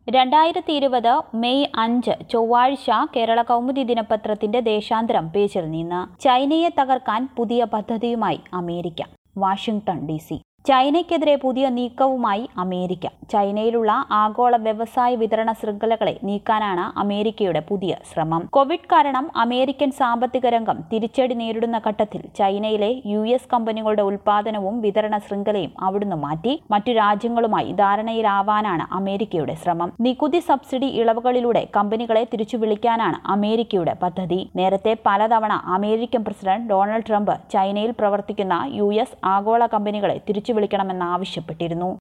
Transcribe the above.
രണ്ടായിരത്തി ഇരുപത് മെയ് അഞ്ച് ചൊവ്വാഴ്ച കേരള കൗമുദി ദിനപത്രത്തിന്റെ ദേശാന്തരം പേജിൽ നിന്ന് ചൈനയെ തകർക്കാൻ പുതിയ പദ്ധതിയുമായി അമേരിക്ക വാഷിംഗ്ടൺ ഡി സി ചൈനയ്ക്കെതിരെ പുതിയ നീക്കവുമായി അമേരിക്ക ചൈനയിലുള്ള ആഗോള വ്യവസായ വിതരണ ശൃംഖലകളെ നീക്കാനാണ് അമേരിക്കയുടെ പുതിയ ശ്രമം കോവിഡ് കാരണം അമേരിക്കൻ സാമ്പത്തിക രംഗം തിരിച്ചടി നേരിടുന്ന ഘട്ടത്തിൽ ചൈനയിലെ യു എസ് കമ്പനികളുടെ ഉൽപാദനവും വിതരണ ശൃംഖലയും അവിടുന്ന് മാറ്റി മറ്റു രാജ്യങ്ങളുമായി ധാരണയിലാവാനാണ് അമേരിക്കയുടെ ശ്രമം നികുതി സബ്സിഡി ഇളവുകളിലൂടെ കമ്പനികളെ തിരിച്ചു വിളിക്കാനാണ് അമേരിക്കയുടെ പദ്ധതി നേരത്തെ പലതവണ അമേരിക്കൻ പ്രസിഡന്റ് ഡൊണാൾഡ് ട്രംപ് ചൈനയിൽ പ്രവർത്തിക്കുന്ന യു എസ് ആഗോള കമ്പനികളെ തിരിച്ചു വിളിക്കണമെന്ന് ആവശ്യപ്പെട്ടിരുന്നു